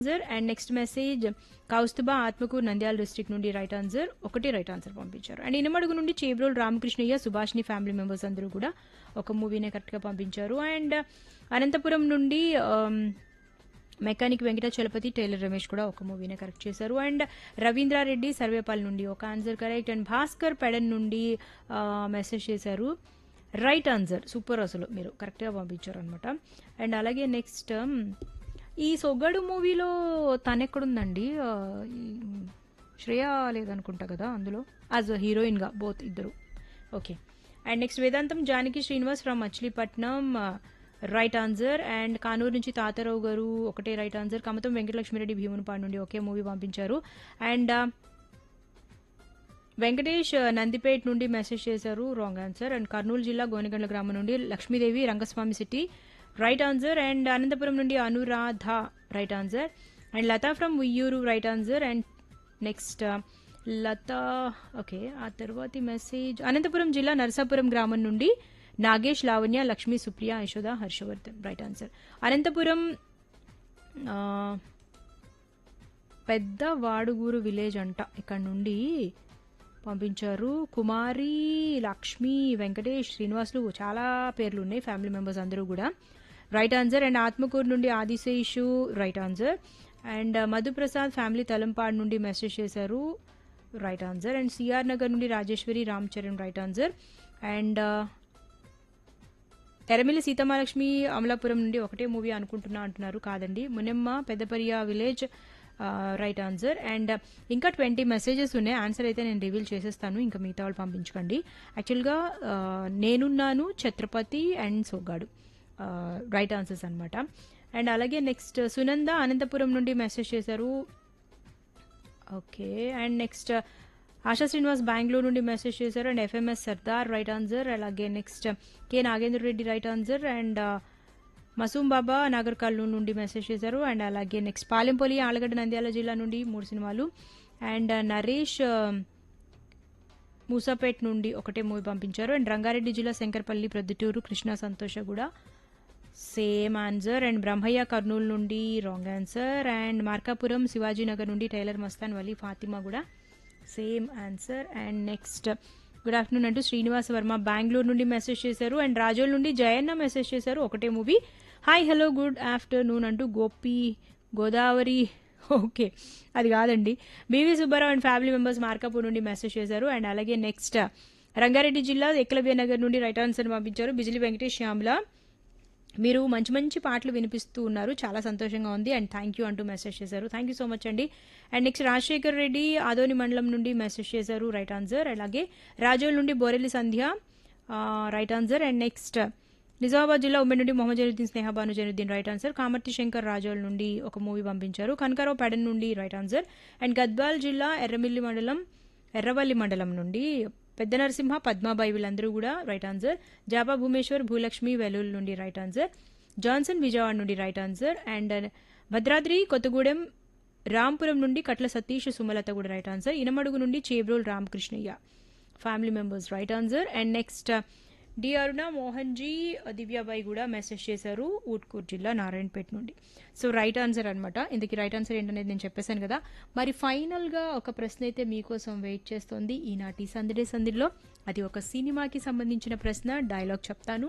answer and next message Kaustubha Atmakur Nandyal district నుండి right answer ఒకటి right answer పంపించారు అండ్ ఇనమడుగు నుండి చేబ్రోల్ రామకృష్ణయ్య సుభాష్ని ఫ్యామిలీ మెంబర్స్ అందరూ కూడా ఒక మూవీనే కరెక్ట్గా పంపించారు అండ్ అనంతపురం నుండి um, mechanic Venkata Chalapathi tailor Ramesh కూడా ఒక మూవీనే కరెక్ట్ చేశారు అండ్ రవీంద్రారెడ్డి సర్వేపల్లి నుండి ఒక answer correct and Bhaskar Pedana నుండి మెసేజ్ చేశారు రైట్ ఆన్సర్ సూపర్ అసలు మీరు కరెక్ట్గా పంపించారు అనమాట అండ్ అలాగే నెక్స్ట్ ఈ సొగ్గడు మూవీలో తను ఎక్కడుందండి ఆ, ఈ శ్రేయ లేదనుకుంటా కదా అందులో యాజ్ హీరోయిన్గా బోత్ ఇద్దరు okay and next Vedantam Janaki Srinivas from Machilipatnam right answer and Kanuru నుంచి తాతారావు గారు ఒకటే రైట్ ఆన్సర్ కమతం వెంకటలక్ష్మిరెడ్డి భీమునిపాడు నుండి ఒకే మూవీ పంపించారు అండ్ వెంకటేష్ నందిపేట్ నుండి మెసేజ్ చేశారు రాంగ్ ఆన్సర్ అండ్ కర్నూలు జిల్లా గోనెగండ్ల గ్రామం నుండి Lakshmi Devi Rangaswamy city right answer and Anantapur నుండి Anuradha right answer and Latha from Uyyuru right answer and next Latha okay ఆ తర్వాతి మెసేజ్ అనంతపురం జిల్లా నరసాపురం గ్రామం నుండి నాగేష్ లావణ్య లక్ష్మీ సుప్రియ యశోద హర్షవర్ధన్ రైట్ ఆన్సర్ అనంతపురం ఆ, పెద్ద వాడుగూరు విలేజ్ అంట ఇక్కడ నుండి పంపించారు కుమారి లక్ష్మి వెంకటేష్ శ్రీనివాసులు చాలా పేర్లు ఉన్నాయి ఫ్యామిలీ మెంబర్స్ అందరూ కూడా రైట్ ఆన్సర్ అండ్ ఆత్మకూరు నుండి Adiseshu right answer and Madhuprasad family Talampadu నుండి మెసేజ్ చేశారు right answer and C R Nagar నుండి Rajeswari Ram Charan right answer and Eramili Seethamalakshmi Amalapuram నుండి ఒకటే మూవీ అనుకుంటున్నా అంటున్నారు కాదండి Munemma Peddapariya village right answer and ఇంకా ట్వంటీ మెసేజెస్ ఉన్నాయి ఆన్సర్ అయితే నేను రివీల్ చేసేస్తాను ఇంకా మిగతా వాళ్ళు పంపించకండి యాక్చువల్గా ఆ, నేనున్నాను Chatrapathi and Sogadu right answers అనమాట అండ్ అలాగే నెక్స్ట్ సునంద అనంతపురం నుండి మెసేజ్ చేశారు okay and next Asha Srinivas Bengaluru నుండి మెసేజ్ చేశారు and F M S Sardar right answer అలాగే next K Nagendra Reddy right answer and Masoom Baba Nagar Kurnool నుండి మెసేజ్ చేశారు అండ్ అలాగే నెక్స్ట్ పాలెంపల్లి ఆలగడ్డ నంద్యాల జిల్లా నుండి మూడు సినిమాలు అండ్ నరేష్ ఆ, మూసాపేట్ నుండి ఒకటే మూవీ పంపించారు అండ్ రంగారెడ్డి జిల్లా శంకర్పల్లి ప్రొద్దుటూరు కృష్ణా సంతోష కూడా same answer and Brahmaiah Kurnool నుండి wrong answer and Markapuram Shivaji Nagar నుండి టైలర్ మస్తాన్ వలీ ఫాతిమా కూడా same answer and next good afternoon అంటూ శ్రీనివాస్ వర్మ బెంగళూరు నుండి మెసేజ్ చేశారు అండ్ రాజోల్ నుండి జయన్న మెసేజ్ చేశారు ఒకటే movie hi hello good afternoon అంటూ గోపి గోదావరి ఓకే అది కాదండి B V Subbarao and family members Markapur నుండి మెసేజ్ చేశారు అండ్ అలాగే నెక్స్ట్ రంగారెడ్డి జిల్లా ఏకలవ్య నగర్ నుండి రైట్ ఆన్సర్ పంపించారు బిజిలి వెంకటేష్ శ్యామ్ల మీరు మంచి మంచి పాటలు వినిపిస్తూ ఉన్నారు చాలా సంతోషంగా ఉంది అండ్ థ్యాంక్ యూ అంటూ మెసేజ్ చేశారు థ్యాంక్ యూ సో మచ్ అండి అండ్ నెక్స్ట్ రాజశేఖర్ రెడ్డి ఆదోని మండలం నుండి మెసేజ్ చేశారు రైట్ ఆన్సర్ అలాగే రాజోల్ నుండి Borelli Sandhya right answer and next Nizamabad జిల్లా ఉమ్మడి నుండి మొహమ్మద్ జనుద్దీన్ స్నేహబాను జనుద్దీన్ రైట్ ఆన్సర్ కామర్తి శంకర్ రాజోల్ నుండి ఒక మూవీ పంపించారు కనకారావు పెడన్ నుండి రైట్ ఆన్సర్ అండ్ గద్వాల్ జిల్లా ఎర్రమిల్లి మండలం ఎర్రవల్లి మండలం నుండి పెద్ద నరసింహ పద్మాబాయి వీళ్ళందరూ కూడా రైట్ ఆన్సర్ జాబా భూమేశ్వర్ భూలక్ష్మి వెలూల్ నుండి రైట్ ఆన్సర్ జాన్సన్ విజయవాడ నుండి right answer and Bhadradri Kothagudem Rampuram నుండి కట్ల సతీష్ సుమలత కూడా రైట్ ఆన్సర్ ఇనమడుగు నుండి Chebrol Ramakrishnaiah family members right answer and next D Aruna Mohan ji Divyabai కూడా మెసేజ్ చేశారు ఊట్కూర్ జిల్లా నారాయణపేట నుండి సో రైట్ ఆన్సర్ అనమాట ఇందుకు రైట్ ఆన్సర్ ఏంటనేది నేను చెప్పేశాను కదా మరి ఫైనల్గా ఒక ప్రశ్న అయితే మీకోసం వెయిట్ చేస్తోంది ఈనాటి సందడే సందిలో అది ఒక సినిమాకి సంబంధించిన ప్రశ్న డైలాగ్ చెప్తాను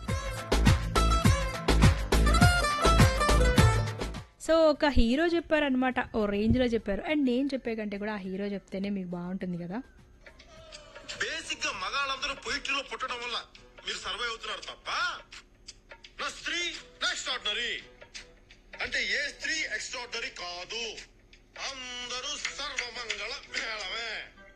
సో ఒక హీరో చెప్పారనమాట ఓ రేంజ్లో చెప్పారు అండ్ నేను చెప్పే కంటే కూడా ఆ హీరో చెప్తేనే మీకు బాగుంటుంది కదా బేసిక్ గా మగాళ్ళందరూ పొయిట్రీలో పుట్టడం వల్ల మీరు సర్వే అవుతున్నారు తప్ప నా స్త్రీ నా ఎక్స్ట్రాడినరీ అంటే ఏ స్త్రీ ఎక్స్ట్రాడినరీ కాదు అందరూ సర్వమంగళ మేళమే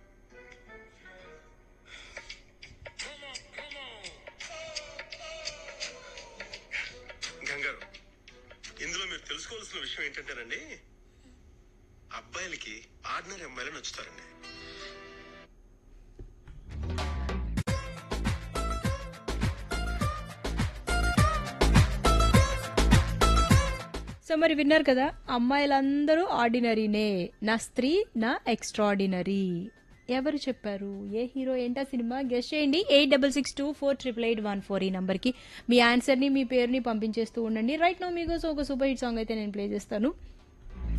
గంగారు ఇందులో మీరు తెలుసుకోవాల్సిన విషయం ఏంటంటేనండి అబ్బాయిలకి ఆర్డినరీ అమ్మాయిలు నచ్చుతారండి సో మరి విన్నారు కదా అమ్మాయిలందరూ ఆర్డినరీనే నా స్త్రీ నా ఎక్స్ట్రాడినరీ ఎవరు చెప్పారు ఏ హీరో ఏంటా సినిమా గెస్ట్ చేయండి eight double six two four triple eight one four ఈ నంబర్కి మీ ఆన్సర్ని మీ పేరుని పంపించేస్తూ ఉండండి రైట్ నో మీకోసం ఒక సూపర్ హిట్ సాంగ్ అయితే నేను ప్లే చేస్తాను